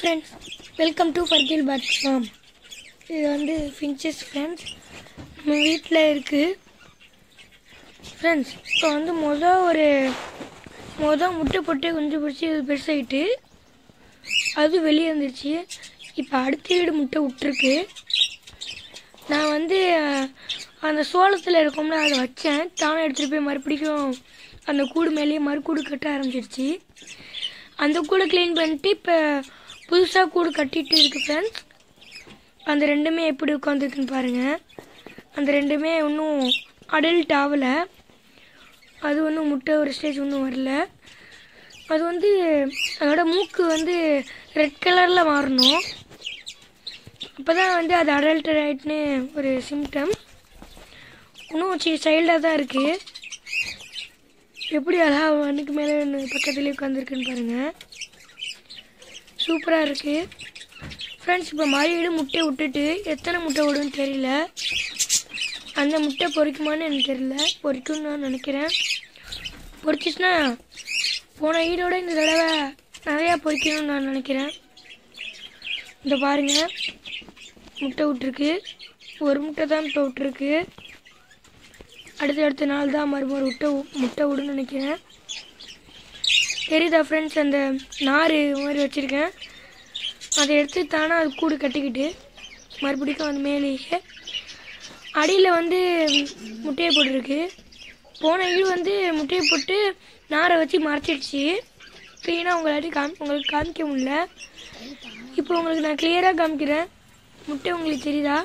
friends welcome to ஃபர்கில் bird farm இது வந்து ஃபின்ச்சஸ் ஃப்ரெண்ட்ஸ் நம்ம வீட்டில் இருக்குது ஃப்ரெண்ட்ஸ் இப்போ வந்து மொதல் ஒரு மொதல் முட்டை போட்டு குஞ்சு பிடிச்சி இது பெருசாகிட்டு அது வெளியே வந்துருச்சு இப்போ அடுத்த வீடு முட்டை விட்டுருக்கு நான் வந்து அஹ், அந்த சோளத்தில் இருக்கோம்ல அதை வச்சேன் தானே எடுத்துகிட்டு போய் மறுபடியும் அந்த கூடு மேலேயே மறுக்கூடு கட்ட ஆரம்பிச்சிருச்சு அந்த கூடை க்ளீன் பண்ணிட்டு இப்போ புதுசாக கூடு கட்டிட்டு இருக்கு ஃப்ரெண்ட்ஸ் அந்த ரெண்டுமே எப்படி உட்காந்துருக்குன்னு பாருங்கள் அந்த ரெண்டுமே இன்னும் அடல்ட் ஆகலை அது ஒன்றும் முட்டை ஒரு ஸ்டேஜ் ஒன்றும் வரல அது வந்து அதோட மூக்கு வந்து ரெட் கலரில் மாறணும் அப்போ தான் வந்து அது அடல்ட் ஆகிட்டுன்னு ஒரு சிம்டம் இன்னும் சி சைல்டாக தான் இருக்குது எப்படி அழகா ஒன்றுக்கு மேலே ஒன்று பக்கத்துலேயே உட்காந்துருக்குன்னு பாருங்கள் சூப்பராக இருக்குது ஃப்ரெண்ட்ஸ் இப்போ மறுபடி முட்டை விட்டுட்டு எத்தனை முட்டை விடுன்னு தெரியல அந்த முட்டை பொறிக்குமான்னு எனக்கு தெரியல பொறிக்கும்னு நான் நினைக்கிறேன் பொறிச்சிச்சுன்னா போன ஈடோட இந்த தடவை நிறையா பொறிக்கணும்னு நான் நினைக்கிறேன் இந்த பாருங்க முட்டை விட்டுருக்கு ஒரு முட்டை தான் இப்போ விட்டுருக்கு அடுத்த அடுத்த நாள் தான் மறுபடியும் முட்டை வு- முட்டை விடுன்னு நினைக்கிறேன் தெரியுதா ஃப்ரெண்ட்ஸ் அந்த நார் மாதிரி வச்சுருக்கேன் அதை எடுத்து தானே அது கூடு கட்டிக்கிட்டு மறுபடியும் அந்த மேலேயே அடியில் வந்து முட்டையை போட்டிருக்கு போன இது வந்து முட்டையை போட்டு நாரை வச்சு மறைச்சிடுச்சு க்ளீனாக உங்களாட்டி காமி உங்களுக்கு காமிக்க முடியல இப்போ உங்களுக்கு நான் கிளியராக காமிக்கிறேன் முட்டை உங்களுக்கு தெரியுதா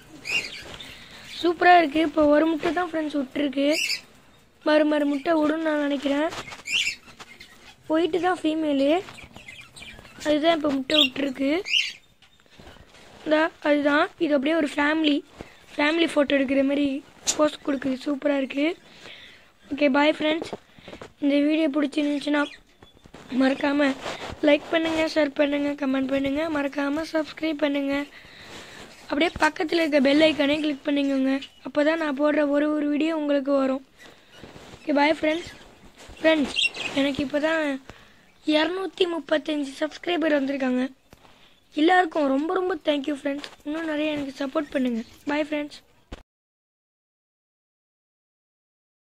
சூப்பராக இருக்குது இப்போ ஒரு முட்டை தான் ஃப்ரெண்ட்ஸ் விட்டுருக்கு மறு மறு முட்டை விடுன்னு நான் நினைக்கிறேன் போயிட்டு தான் ஃபீமேலு அதுதான் இப்போ முட்டை விட்டுருக்கு இந்த அதுதான் இது அப்படியே ஒரு ஃபேமிலி ஃபேமிலி ஃபோட்டோ எடுக்கிற மாதிரி போஸ்ட் கொடுக்குது சூப்பராக இருக்குது ஓகே பாய் ஃப்ரெண்ட்ஸ் இந்த வீடியோ பிடிச்சிருந்துச்சுன்னா மறக்காமல் லைக் பண்ணுங்கள் ஷேர் பண்ணுங்கள் கமெண்ட் பண்ணுங்கள் மறக்காமல் சப்ஸ்கிரைப் பண்ணுங்கள் அப்படியே பக்கத்தில் இருக்க பெல் ஐக்கானே கிளிக் பண்ணிக்கோங்க அப்போ தான் நான் போடுற ஒரு ஒரு வீடியோ உங்களுக்கு வரும் ஓகே பாய் ஃப்ரெண்ட்ஸ் ஃப்ரெண்ட்ஸ் எனக்கு இப்போ தான் இரநூத்தி முப்பத்தஞ்சு சப்ஸ்கிரைபர் வந்திருக்காங்க எல்லாருக்கும் ரொம்ப ரொம்ப தேங்க்யூ ஃப்ரெண்ட்ஸ் இன்னும் நிறைய எனக்கு சப்போர்ட் பண்ணுங்கள் பாய் ஃப்ரெண்ட்ஸ்